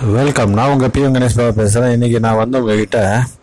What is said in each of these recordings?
welcome நான் உங்கள் B Ganesh Baba பேசுகிறேன் இன்றைக்கி நான் வந்து உங்ககிட்ட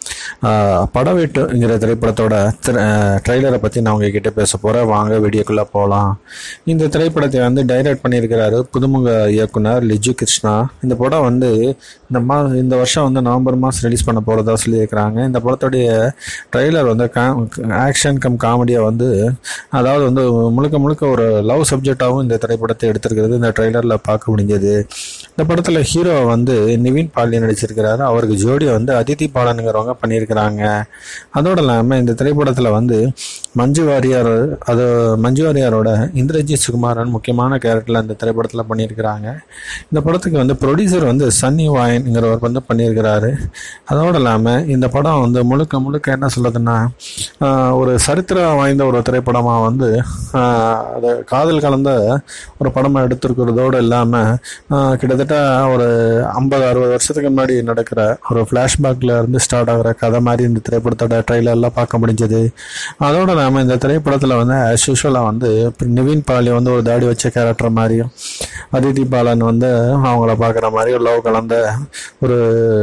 படவெட்டுங்கிற திரைப்படத்தோட ட்ரெய்லரை பற்றி நான் உங்ககிட்ட பேச போகிறேன் வாங்க வீடியோக்குள்ளே போகலாம் இந்த திரைப்படத்தை வந்து டைரக்ட் பண்ணியிருக்கிறாரு புதுமுக இயக்குனர் லிஜு கிருஷ்ணா இந்த படம் வந்து இந்த மா இந்த வருஷம் வந்து நவம்பர் மாதம் ரிலீஸ் பண்ண போகிறதா சொல்லியிருக்கிறாங்க இந்த படத்துடைய ட்ரெய்லர் வந்து ஆக்ஷன் கம் காமெடியாக வந்து அதாவது வந்து முழுக்க முழுக்க ஒரு லவ் சப்ஜெக்டாகவும் இந்த திரைப்படத்தை எடுத்திருக்கிறது இந்த ட்ரெய்லரில் பார்க்க முடிஞ்சது இந்த படத்தில் ஹீரோ வந்து நிவின் பாலி நடிச்சிருக்கிறாரு அவருக்கு ஜோடியை வந்து அதித்தி பாலனுங்கிறவங்க பண்ணியிருக்கிறாங்க அதோடு இல்லாமல் இந்த திரைப்படத்தில் வந்து மஞ்சு வாரியார் அது மஞ்சு வாரியாரோட இந்திரஜித் சுகுமாரன் முக்கியமான கேரக்டரில் இந்த திரைப்படத்தில் பண்ணியிருக்கிறாங்க இந்த படத்துக்கு வந்து ப்ரொடியூசர் வந்து சன்னி வாயன்ங்கிறவர் வந்து பண்ணியிருக்கிறாரு அதோடு இல்லாமல் இந்த படம் வந்து முழுக்க முழுக்க என்ன சொல்லுதுன்னா ஆஹ், ஒரு சரித்திரம் வாய்ந்த ஒரு திரைப்படமாக வந்து ஆஹ், அது காதல் கலந்த ஒரு படமாக எடுத்திருக்கிறதோடு இல்லாமல் கிட்டத்தட்ட ஒரு ஐம்பது அறுபது வருஷத்துக்கு முன்னாடி நடக்கிற ஒரு ஃப்ளாஷ்பேக்கில் இருந்து ஸ்டார்ட் ஆகிற கதை மாதிரி இந்த திரைப்படத்தோட ட்ரெய்லர்லாம் பார்க்க முடிஞ்சது அதோட இல்லாமல் இந்த திரைப்படத்தில் வந்து ஆஸ் யூஷுவலாக வந்து இப்ப நிவின் பாலி வந்து ஒரு தாடி வச்ச கேரக்டர் மாதிரியும் அதித்தி பாலன் வந்து அவங்கள பார்க்குற மாதிரி ஒரு லவ் கலந்த ஒரு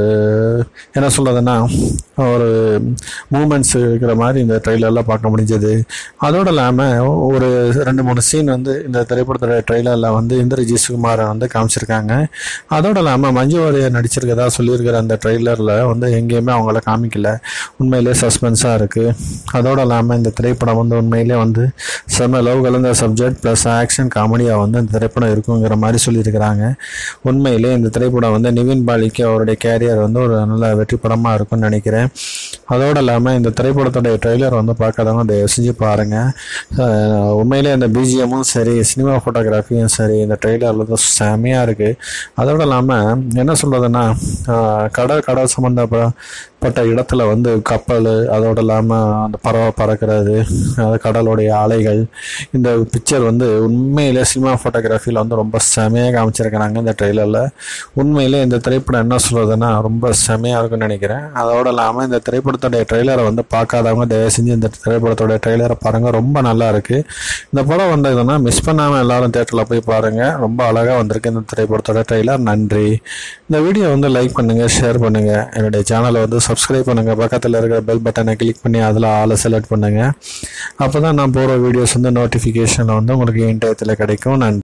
என்ன சொல்றதுன்னா ஒரு மூமெண்ட்ஸ் இருக்கிற மாதிரி இந்த ட்ரெய்லர்லாம் பார்க்க முடிஞ்சது அதோடு இல்லாமல் ஒரு ரெண்டு மூணு சீன் வந்து இந்த திரைப்படத்தோட ட்ரெய்லரில் வந்து இந்திரஜித் சுகுமாரை வந்து காமிச்சிருக்காங்க அதோடு இல்லாமல் மஞ்சு வாரியர் நடிச்சிருக்கதா சொல்லியிருக்கிற அந்த ட்ரெய்லரில் வந்து எங்கேயுமே அவங்கள காமிக்கல உண்மையிலே சஸ்பென்ஸாக இருக்குது அதோடு இல்லாமல் இந்த திரைப்படம் வந்து உண்மையிலே வந்து செம லவ் கலந்த சப்ஜெக்ட் ப்ளஸ் ஆக்ஷன் காமெடியாக வந்து இந்த திரைப்படம் இருக்குங்கிற மாதிரி சொல்லியிருக்கிறாங்க உண்மையிலே இந்த திரைப்படம் வந்து நிவின் பாலிக்கு அவருடைய கேரியர் வந்து ஒரு நல்ல வெற்றி படமாக இருக்கும்னு நினைக்கிறேன் அதோடு இல்லாமல் இந்த திரைப்படத்தோடைய ட்ரெய்லர் வந்து பார்க்காதவங்க தயவு செஞ்சு பாருங்கள் உண்மையிலே இந்த பிஜிஎம்மும் சரி சினிமா ஃபோட்டோகிராஃபியும் சரி இந்த ட்ரெய்லரில் வந்து செமையாக இருக்குது அதோடு இல்லாமல் என்ன சொல்கிறதுன்னா கடல் கடல் சம்மந்தப்பட்ட இடத்துல வந்து கப்பல் அதோடு இல்லாமல் அந்த பறவை பறக்கிறது அது கடலுடைய அலைகள் இந்த பிக்சர் வந்து உண்மையிலே சினிமா ஃபோட்டோகிராஃபியில் வந்து ரொம்ப செமையாக காமிச்சிருக்கிறாங்க இந்த ட்ரெய்லரில் உண்மையிலே இந்த திரைப்படம் என்ன சொல்கிறதுன்னா ரொம்ப செமையாக இருக்கும்னு நினைக்கிறேன் அதோடு இல்லாமல் இந்த திரைப்படத்தோடைய ட்ரெய்லரை வந்து பார்க்காதவங்க தயவு செஞ்சு இந்த திரைப்படத்தோட ட்ரெய்லரை பாருங்கள் ரொம்ப நல்லா இருக்குது இந்த படம் வந்ததுன்னா மிஸ் பண்ணாமல் எல்லாரும் தேட்டரில் போய் பாருங்கள் ரொம்ப அழகாக வந்திருக்கு இந்த திரைப்படத்தோட ட்ரெய்லர் நன்றி இந்த வீடியோ வந்து லைக் பண்ணுங்கள் ஷேர் பண்ணுங்கள் என்னுடைய சேனலை வந்து சப்ஸ்கிரைப் பண்ணுங்கள் பக்கத்தில் இருக்கிற பெல் பட்டனை கிளிக் பண்ணி அதில் ஆளை செலக்ட் பண்ணுங்கள் அப்போ தான் நான் போகிற வீடியோஸ் வந்து நோட்டிஃபிகேஷன் வந்து உங்களுக்கு இன் டயத்தில் கிடைக்கும் நன்றி